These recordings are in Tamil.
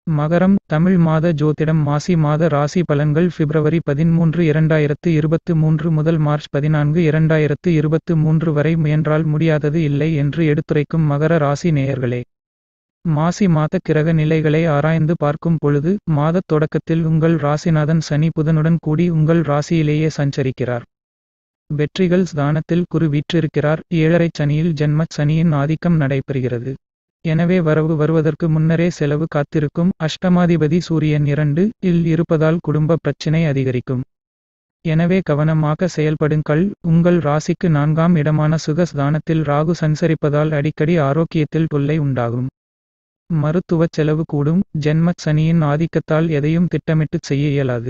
மகரம் தமிழ் மாத ஜோதிடம் மாசி மாத ராசி பலன்கள் பிப்ரவரி பதின்மூன்று இரண்டாயிரத்து இருபத்து மூன்று முதல் மார்ச் பதினான்கு இரண்டாயிரத்து இருபத்து மூன்று வரை முயன்றால் முடியாதது இல்லை என்று எடுத்துரைக்கும் மகர ராசி நேயர்களே மாசி மாத கிரக நிலைகளை ஆராய்ந்து பார்க்கும் பொழுது மாதத் தொடக்கத்தில் உங்கள் ராசிநாதன் சனி புதனுடன் கூடி உங்கள் ராசியிலேயே சஞ்சரிக்கிறார் வெற்றிகள் ஸ்தானத்தில் குரு வீற்றிருக்கிறார் ஏழரை சனியில் ஜென்மச் சனியின் ஆதிக்கம் நடைபெறுகிறது எனவே வரவு வருவதற்கு முன்னரே செலவு காத்திருக்கும் அஷ்டமாதிபதி சூரியன் இரண்டு இல் இருப்பதால் குடும்ப பிரச்சினை அதிகரிக்கும் எனவே கவனமாக செயல்படுங்கள் உங்கள் ராசிக்கு நான்காம் இடமான சுகஸ்தானத்தில் ராகு சஞ்சரிப்பதால் அடிக்கடி ஆரோக்கியத்தில் தொல்லை உண்டாகும் மருத்துவச் செலவு கூடும் ஜென்மச் சனியின் ஆதிக்கத்தால் எதையும் திட்டமிட்டுச் செய்ய இயலாது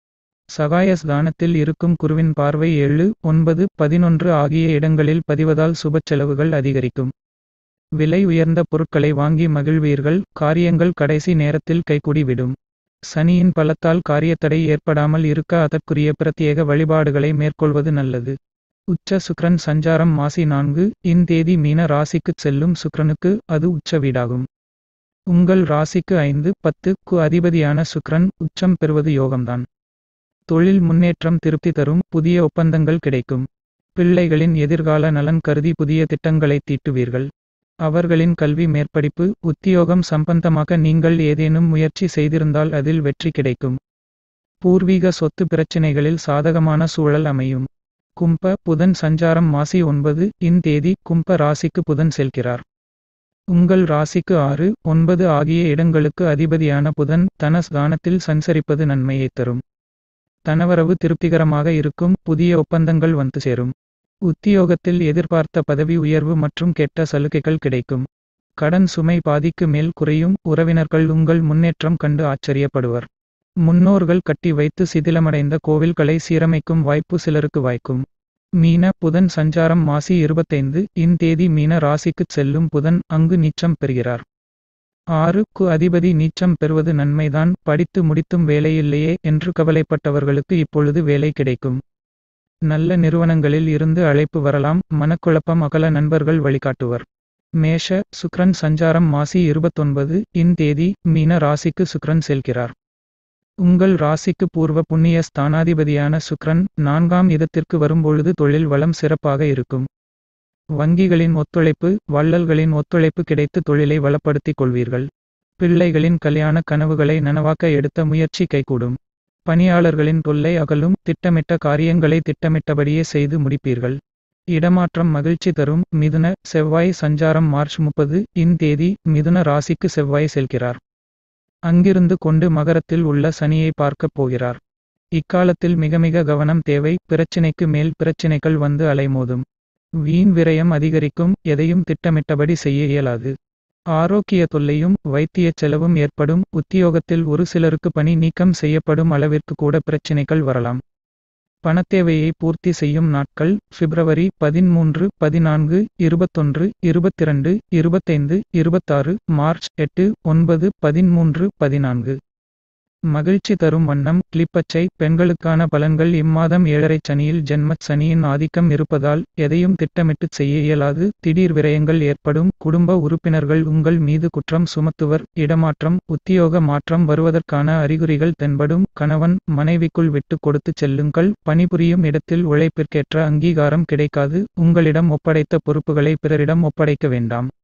சகாயஸ்தானத்தில் இருக்கும் குருவின் பார்வை ஏழு ஒன்பது பதினொன்று ஆகிய இடங்களில் பதிவதால் சுபச் செலவுகள் அதிகரிக்கும் விலை உயர்ந்த பொருட்களை வாங்கி மகிழ்வீர்கள் காரியங்கள் கடைசி நேரத்தில் கைகூடிவிடும் சனியின் பலத்தால் காரியத்தடை ஏற்படாமல் இருக்க அதற்குரிய பிரத்யேக வழிபாடுகளை மேற்கொள்வது நல்லது உச்ச சுக்ரன் சஞ்சாரம் மாசி நான்கு இந்தேதி மீன ராசிக்குச் செல்லும் சுக்ரனுக்கு அது உச்ச வீடாகும் உங்கள் ராசிக்கு ஐந்து பத்து கு அதிபதியான சுக்ரன் உச்சம் பெறுவது யோகம்தான் தொழில் முன்னேற்றம் திருப்தி தரும் புதிய ஒப்பந்தங்கள் கிடைக்கும் பிள்ளைகளின் எதிர்கால நலன் கருதி புதிய திட்டங்களை தீட்டுவீர்கள் அவர்களின் கல்வி மேற்படிப்பு உத்தியோகம் சம்பந்தமாக நீங்கள் ஏதேனும் முயற்சி செய்திருந்தால் அதில் வெற்றி கிடைக்கும் பூர்வீக சொத்து பிரச்சினைகளில் சாதகமான சூழல் அமையும் கும்ப புதன் சஞ்சாரம் மாசி ஒன்பது இந்தேதி கும்ப ராசிக்கு புதன் செல்கிறார் உங்கள் ராசிக்கு ஆறு ஒன்பது ஆகிய இடங்களுக்கு அதிபதியான புதன் தனஸ்தானத்தில் சஞ்சரிப்பது நன்மையை தரும் தனவரவு திருப்திகரமாக இருக்கும் புதிய ஒப்பந்தங்கள் வந்து சேரும் உத்தியோகத்தில் எதிர்பார்த்த பதவி உயர்வு மற்றும் கெட்ட சலுகைகள் கிடைக்கும் கடன் சுமை பாதிக்கு மேல் குறையும் உறவினர்கள் உங்கள் முன்னேற்றம் கண்டு ஆச்சரியப்படுவர் முன்னோர்கள் கட்டி வைத்து சிதிலமடைந்த கோவில்களை சீரமைக்கும் வாய்ப்பு சிலருக்கு வாய்க்கும் மீன புதன் சஞ்சாரம் மாசி இருபத்தைந்து இந்தேதி மீன ராசிக்குச் செல்லும் புதன் அங்கு நீச்சம் பெறுகிறார் ஆறு கு அதிபதி நீச்சம் பெறுவது நன்மைதான் படித்து முடித்தும் வேலையில்லையே என்று கவலைப்பட்டவர்களுக்கு இப்பொழுது வேலை கிடைக்கும் நல்ல நிறுவனங்களில் இருந்து அழைப்பு வரலாம் மனக்குழப்பம் அகல நண்பர்கள் வழிகாட்டுவர் மேஷ சுக்ரன் சஞ்சாரம் மாசி இருபத்தொன்பது இந்தேதி மீன ராசிக்கு சுக்ரன் செல்கிறார் உங்கள் ராசிக்கு பூர்வ புண்ணிய ஸ்தானாதிபதியான சுக்ரன் நான்காம் இடத்திற்கு வரும்பொழுது தொழில் வளம் சிறப்பாக இருக்கும் வங்கிகளின் ஒத்துழைப்பு வள்ளல்களின் ஒத்துழைப்பு கிடைத்து தொழிலை வளப்படுத்திக் கொள்வீர்கள் பிள்ளைகளின் கல்யாண கனவுகளை நனவாக்க எடுத்த முயற்சி கைகூடும் பணியாளர்களின் தொல்லை அகலும் திட்டமிட்ட காரியங்களை திட்டமிட்டபடியே செய்து முடிப்பீர்கள் இடமாற்றம் மகிழ்ச்சி தரும் மிதுன செவ்வாய் சஞ்சாரம் மார்ச் முப்பது இந்தேதி மிதுன ராசிக்கு செவ்வாய் செல்கிறார் அங்கிருந்து கொண்டு மகரத்தில் உள்ள சனியை பார்க்கப் போகிறார் இக்காலத்தில் மிக மிக கவனம் தேவை பிரச்சினைக்கு மேல் பிரச்சினைகள் வந்து அலைமோதும் வீண் விரயம் அதிகரிக்கும் எதையும் திட்டமிட்டபடி செய்ய இயலாது ஆரோக்கிய தொல்லையும் வைத்திய செலவும் ஏற்படும் உத்தியோகத்தில் ஒரு சிலருக்கு பணி நீக்கம் செய்யப்படும் அளவிற்கு கூட பிரச்சினைகள் வரலாம் பணத்தேவையை பூர்த்தி செய்யும் நாட்கள் பிப்ரவரி பதின்மூன்று பதினான்கு இருபத்தொன்று இருபத்திரண்டு இருபத்தைந்து இருபத்தாறு மார்ச் எட்டு ஒன்பது பதின்மூன்று பதினான்கு மகிழ்ச்சி தரும் வண்ணம் கிளிப்பச்சை பெண்களுக்கான பலன்கள் இம்மாதம் ஏழரை சனியில் ஜென்மச் சனியின் ஆதிக்கம் இருப்பதால் எதையும் திட்டமிட்டுச் செய்ய இயலாது திடீர் விரயங்கள் ஏற்படும் குடும்ப உறுப்பினர்கள் உங்கள் மீது குற்றம் சுமத்துவர் இடமாற்றம் உத்தியோக மாற்றம் வருவதற்கான அறிகுறிகள் தென்படும் கணவன் மனைவிக்குள் விட்டு கொடுத்து செல்லுங்கள் பணிபுரியும் இடத்தில் உழைப்பிற்கேற்ற அங்கீகாரம் கிடைக்காது உங்களிடம் ஒப்படைத்த பொறுப்புகளை பிறரிடம் ஒப்படைக்க வேண்டாம்